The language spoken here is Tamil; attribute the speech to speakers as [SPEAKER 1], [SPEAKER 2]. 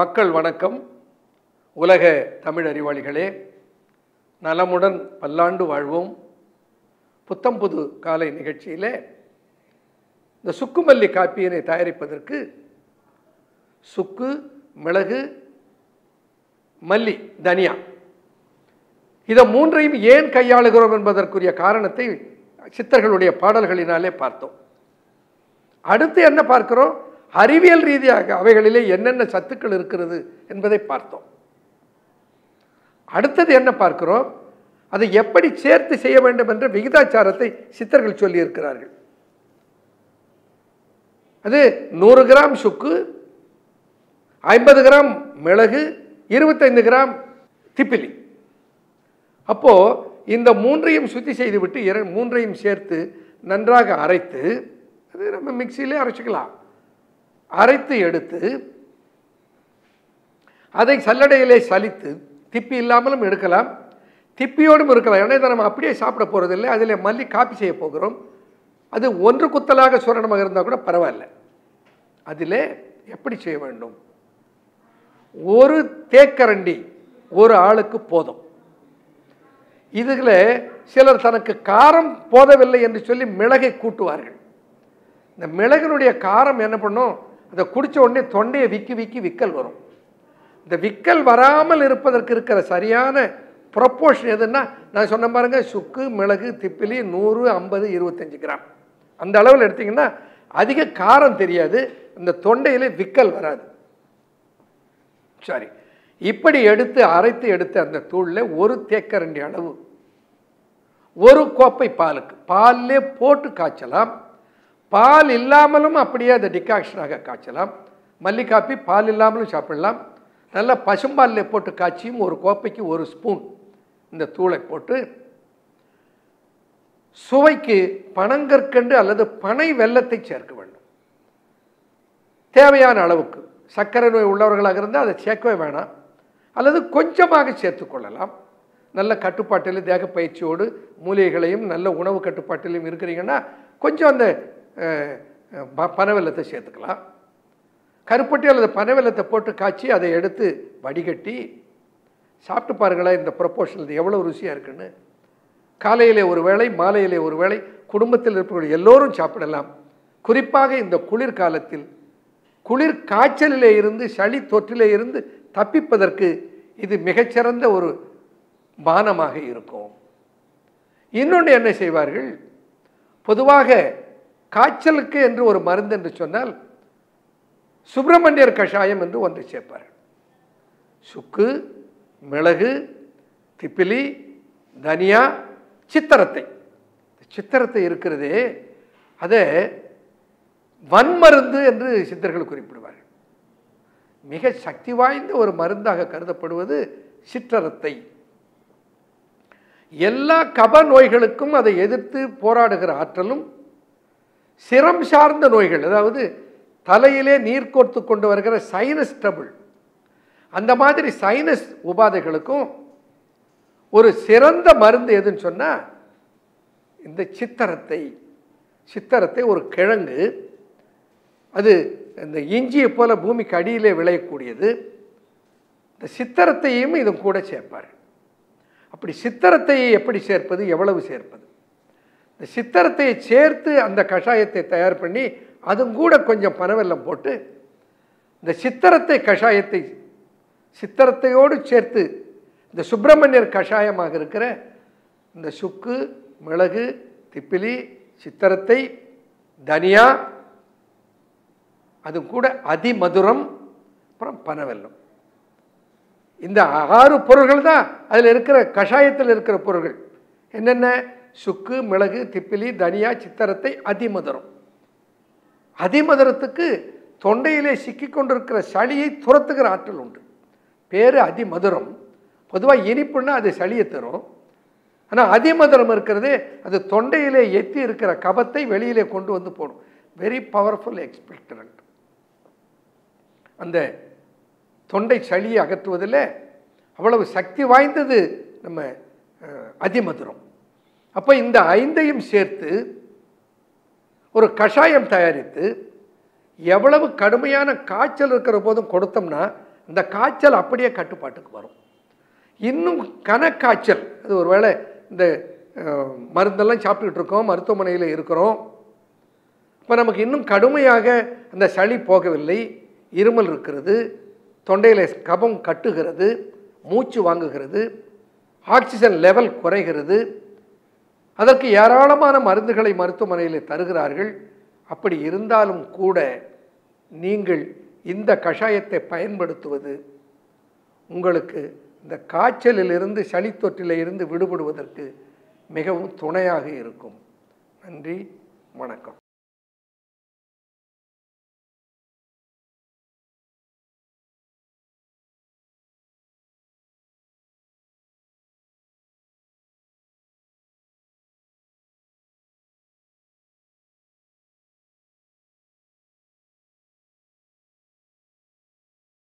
[SPEAKER 1] மக்கள் வணக்கம் உலக தமிழ் அறிவாளிகளே நலமுடன் பல்லாண்டு வாழ்வோம் புத்தம் புது காலை நிகழ்ச்சியிலே இந்த சுக்குமல்லி காப்பியினை தயாரிப்பதற்கு சுக்கு மிளகு மல்லி தனியா இதை மூன்றையும் ஏன் கையாளுகிறோம் என்பதற்குரிய காரணத்தை சித்தர்களுடைய பாடல்களினாலே பார்த்தோம் அடுத்து என்ன பார்க்கிறோம் அறிவியல் ரீதியாக அவைகளிலே என்னென்ன சத்துக்கள் இருக்கிறது என்பதை பார்த்தோம் அடுத்தது என்ன பார்க்கிறோம் அதை எப்படி சேர்த்து செய்ய வேண்டும் என்ற விகிதாச்சாரத்தை சித்தர்கள் சொல்லியிருக்கிறார்கள் அது நூறு கிராம் சுக்கு ஐம்பது கிராம் மிளகு இருபத்தைந்து கிராம் திப்பிலி அப்போ இந்த மூன்றையும் சுத்தி செய்துவிட்டு இர மூன்றையும் சேர்த்து நன்றாக அரைத்து அது நம்ம மிக்சியிலே அரைச்சிக்கலாம் அரைத்து எடுத்து அதை சல்லடையிலே சலித்து திப்பி இல்லாமலும் எடுக்கலாம் திப்பியோடும் இருக்கலாம் ஏன்னா இதை நம்ம அப்படியே சாப்பிட போகிறதில்லை அதில் மல்லி காப்பி செய்ய போகிறோம் அது ஒன்று குத்தலாக சூரணமாக இருந்தால் கூட பரவாயில்ல அதில் எப்படி செய்ய வேண்டும் ஒரு தேக்கரண்டி ஒரு ஆளுக்கு போதும் இதில் சிலர் தனக்கு காரம் போதவில்லை என்று சொல்லி மிளகை கூட்டுவார்கள் இந்த மிளகினுடைய காரம் என்ன பண்ணும் அதை குடித்த உடனே தொண்டையை விக்கி விக்கி விக்கல் வரும் இந்த விக்கல் வராமல் இருப்பதற்கு இருக்கிற சரியான ப்ரொப்போர்ஷன் எதுன்னா நான் சொன்ன பாருங்க சுக்கு மிளகு திப்பிலி நூறு ஐம்பது இருபத்தஞ்சி கிராம் அந்த அளவில் எடுத்திங்கன்னா அதிக காரம் தெரியாது இந்த தொண்டையில் விக்கல் வராது சரி இப்படி எடுத்து அரைத்து எடுத்து அந்த தூளில் ஒரு தேக்கரண்டி அளவு ஒரு கோப்பை பாலுக்கு பால்லே போட்டு காய்ச்சலாம் பால் இல்லாமலும் அப்படியே அதை டிகாக்ஷனாக காய்ச்சலாம் மல்லி காப்பி பால் இல்லாமலும் சாப்பிடலாம் நல்லா பசும்பாலில் போட்டு காய்ச்சியும் ஒரு கோப்பைக்கு ஒரு ஸ்பூன் இந்த தூளை போட்டு சுவைக்கு பனங்கற்கண்டு அல்லது பனை வெல்லத்தை சேர்க்க வேண்டும் தேவையான அளவுக்கு சர்க்கரை நோய் உள்ளவர்களாக இருந்தால் அதை சேர்க்கவே வேணாம் அல்லது கொஞ்சமாக சேர்த்துக்கொள்ளலாம் நல்ல கட்டுப்பாட்டில் தேக பயிற்சியோடு மூலிகைகளையும் நல்ல உணவு கட்டுப்பாட்டிலையும் இருக்கிறீங்கன்னா கொஞ்சம் அந்த பனவெல்லத்தை சேர்த்துக்கலாம் கருப்பட்டி அல்லது பனவெல்லத்தை போட்டு காய்ச்சி அதை எடுத்து வடிகட்டி சாப்பிட்டு பாருங்களேன் இந்த ப்ரொப்போர்ஷன் இது எவ்வளோ ருசியாக இருக்குன்னு காலையிலே ஒரு வேளை மாலையிலே ஒரு வேளை குடும்பத்தில் இருப்பவர்கள் எல்லோரும் சாப்பிடலாம் குறிப்பாக இந்த குளிர்காலத்தில் குளிர் காய்ச்சலிலே இருந்து சளி தொற்றிலே இருந்து தப்பிப்பதற்கு இது மிகச்சிறந்த ஒரு பானமாக இருக்கும் இன்னொன்று என்ன செய்வார்கள் பொதுவாக காய்ச்சலுக்கு என்று ஒரு மருந்து என்று சொன்னால் சுப்பிரமணியர் கஷாயம் என்று ஒன்று சேர்ப்பார்கள் சுக்கு மிளகு திப்பிலி தனியா சித்திரத்தை சித்திரத்தை இருக்கிறதே அதை வன்மருந்து என்று சித்தர்கள் குறிப்பிடுவார்கள் மிக சக்தி வாய்ந்த ஒரு மருந்தாக கருதப்படுவது சிற்றரத்தை எல்லா கப நோய்களுக்கும் அதை எதிர்த்து போராடுகிற ஆற்றலும் சிரம் சார்ந்த நோய்கள் அதாவது தலையிலே நீர் கோர்த்து கொண்டு வருகிற சைனஸ் ட்ரபிள் அந்த மாதிரி சைனஸ் உபாதைகளுக்கும் ஒரு சிறந்த மருந்து எதுன்னு சொன்னால் இந்த சித்தரத்தை சித்தரத்தை ஒரு கிழங்கு அது இந்த இஞ்சியை போல பூமிக்கு அடியிலே விளையக்கூடியது இந்த சித்தரத்தையும் இதும் கூட சேர்ப்பார் அப்படி சித்தரத்தை எப்படி சேர்ப்பது எவ்வளவு சேர்ப்பது இந்த சித்தரத்தை சேர்த்து அந்த கஷாயத்தை தயார் பண்ணி அதுவும் கூட கொஞ்சம் பனவெல்லம் போட்டு இந்த சித்தரத்தை கஷாயத்தை சித்தரத்தையோடு சேர்த்து இந்த சுப்பிரமணியர் கஷாயமாக இருக்கிற இந்த சுக்கு மிளகு திப்பிலி சித்திரத்தை தனியா அது கூட அதிமதுரம் அப்புறம் பனவெல்லம் இந்த ஆறு பொருள்கள் தான் அதில் இருக்கிற கஷாயத்தில் இருக்கிற பொருள்கள் என்னென்ன சுக்கு மிளகு திப்பிலி தனியா சித்திரத்தை அதிமதுரம் அதிமதுரத்துக்கு தொண்டையிலே சிக்கி கொண்டிருக்கிற சளியை துரத்துகிற ஆற்றல் உண்டு பேர் அதிமதுரம் பொதுவாக இனிப்புன்னா அது சளியை தரும் ஆனால் அதிமதுரம் இருக்கிறது அது தொண்டையிலே எத்தி இருக்கிற கபத்தை வெளியிலே கொண்டு வந்து போடும் வெரி பவர்ஃபுல் எக்ஸ்பெக்டரண்ட் அந்த தொண்டை சளியை அகற்றுவதில் அவ்வளவு சக்தி வாய்ந்தது நம்ம அதிமதுரம் அப்போ இந்த ஐந்தையும் சேர்த்து ஒரு கஷாயம் தயாரித்து எவ்வளவு கடுமையான காய்ச்சல் இருக்கிற போதும் கொடுத்தோம்னா இந்த காய்ச்சல் அப்படியே கட்டுப்பாட்டுக்கு வரும் இன்னும் கனக்காய்ச்சல் அது ஒருவேளை இந்த அஹ், மருந்தெல்லாம் சாப்பிட்டுட்டு இருக்கோம் மருத்துவமனையில் இருக்கிறோம் இப்போ நமக்கு இன்னும் கடுமையாக அந்த சளி போகவில்லை இருமல் இருக்கிறது தொண்டையில் கபம் கட்டுகிறது மூச்சு வாங்குகிறது ஆக்சிஜன் லெவல் குறைகிறது அதற்கு ஏராளமான மருந்துகளை மருத்துவமனையில் தருகிறார்கள் அப்படி இருந்தாலும் கூட நீங்கள் இந்த கஷாயத்தை பயன்படுத்துவது உங்களுக்கு இந்த காய்ச்சலிலிருந்து சளி தொற்றிலிருந்து விடுபடுவதற்கு மிகவும் துணையாக இருக்கும் நன்றி வணக்கம்